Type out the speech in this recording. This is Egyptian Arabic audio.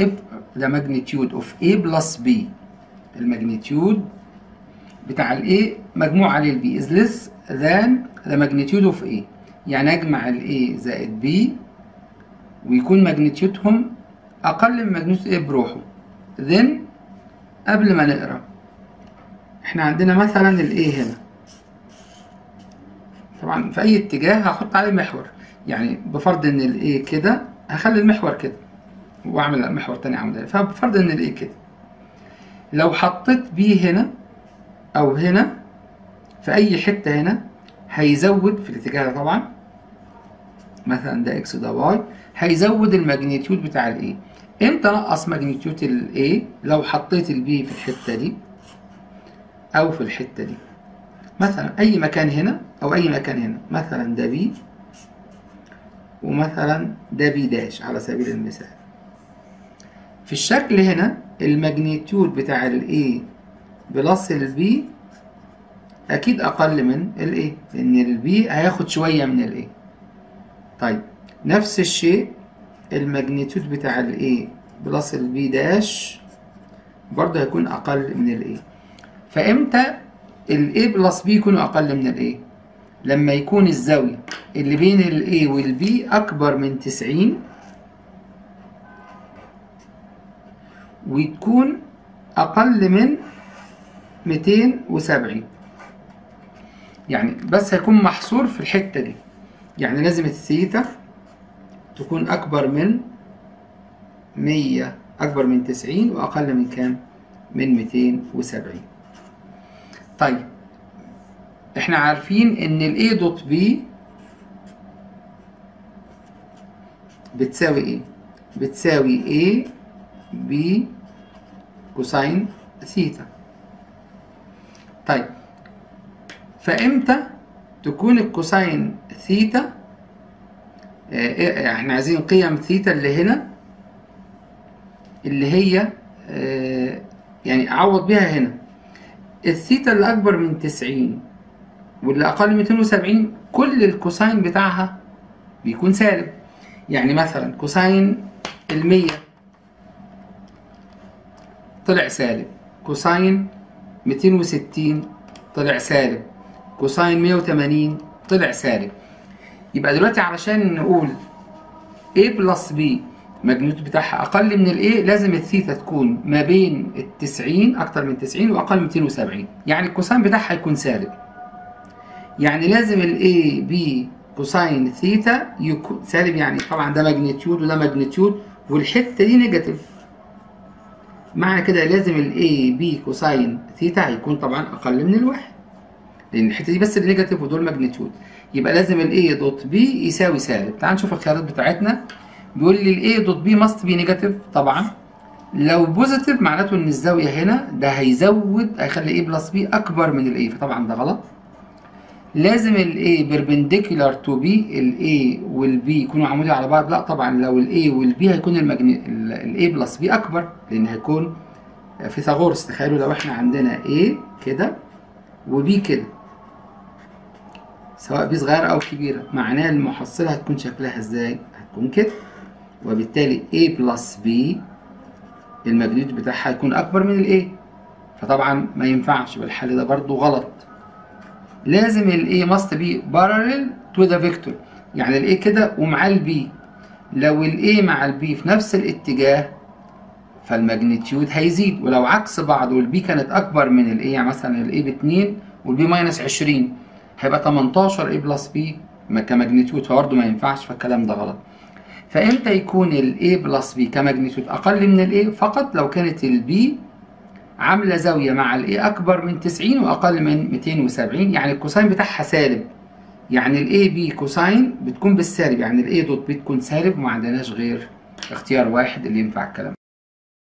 if the magnitude of A plus B الماجنتيود بتاع ال A مجموع عليه ال B is less than the magnitude of A يعني أجمع ال A زائد B ويكون ماجنتيودهم أقل من ماجنتيود A بروحه then قبل ما نقرأ احنا عندنا مثلا ال A هنا طبعا في أي اتجاه هحط عليه محور يعني بفرض إن ال A كده هخلي المحور كده واعمل محور تاني عمودي فبفرض ان الايه كده لو حطيت بي هنا او هنا في اي حته هنا هيزود في الاتجاه ده طبعا مثلا ده اكس ده واي هيزود الماجنتيود بتاع الايه امتى نقص ماجنتيود الايه لو حطيت البي في الحته دي او في الحته دي مثلا اي مكان هنا او اي مكان هنا مثلا ده بي ومثلا ده بي داش على سبيل المثال في الشكل هنا الماجنتيود بتاع ال A بلس ال B أكيد أقل من ال A لأن ال B هياخد شوية من ال A طيب نفس الشيء الماجنتيود بتاع ال A بلس ال B داش برضه هيكون أقل من ال A فإمتى ال A بلس B يكونوا أقل من ال A لما يكون الزاوية اللي بين ال A وال B أكبر من تسعين وتكون أقل من 270 يعني بس هيكون محصور في الحتة دي يعني لازم الثيتا تكون أكبر من 100 أكبر من 90 وأقل من كام؟ من 270 طيب احنا عارفين ان ال A دوت B بتساوي ايه؟ بتساوي A ب كوساين ثيتا طيب فامتى تكون الكوساين ثيتا اه احنا عايزين قيم ثيتا اللي هنا اللي هي اه يعني اعوض بيها هنا الثيتا اللي اكبر من 90 واللي اقل من 270 كل الكوساين بتاعها بيكون سالب يعني مثلا كوساين المية طلع سالب كوساين 260 طلع سالب كوساين 180 طلع سالب يبقى دلوقتي علشان نقول A بلس B الماجنتيود بتاعها أقل من ال A لازم الثيتا تكون ما بين ال 90 أكتر من 90 وأقل من 270 يعني الكوساين بتاعها يكون سالب يعني لازم ال A B كوساين ثيتا يكون سالب يعني طبعا ده ماجنتيود وده ماجنتيود والحتة دي نيجاتيف معنى كده لازم ال A B كوساين ثيتا هيكون طبعا أقل من الواحد لأن الحتة دي بس النيجاتيف ودول ماجنتيود يبقى لازم ال A دوت B يساوي سالب تعال نشوف الخيارات بتاعتنا بيقول لي ال A دوت B must be نيجاتيف طبعا لو بوزيتيف معناته إن الزاوية هنا ده هيزود هيخلي A بلس B أكبر من ال A فطبعا ده غلط لازم ال A perpendicular to B ال A وال B يكونوا عمودي على بعض لا طبعا لو ال A وال B هيكون المجن... ال A بلس B أكبر لأن هيكون فيثاغورس تخيلوا لو احنا عندنا A كده و B كده سواء بي صغيرة أو كبيرة معناها المحصلة هتكون شكلها ازاي؟ هتكون كده وبالتالي A بلس B الماجنيتيود بتاعها هيكون أكبر من ال A فطبعا ما ينفعش بالحل ده برضو غلط لازم ال A must be parallel to the vector يعني ال A كده ومعاه ال B لو ال A مع ال B في نفس الاتجاه فالماجنتيود هيزيد ولو عكس بعض وال B كانت أكبر من ال A يعني مثلا ال A باتنين وال B ماينس عشرين هيبقى 18 A بلس B كماجنتيود فبرضه ما ينفعش فالكلام ده غلط فامتى يكون ال A بلس B كماجنتيود أقل من ال A فقط لو كانت ال B عاملة زاوية مع ال A أكبر من 90 وأقل من 270 يعني الكوساين بتاعها سالب يعني ال A B كوساين بتكون بالسالب يعني ال A دوت B تكون سالب وما عندناش غير اختيار واحد اللي ينفع الكلام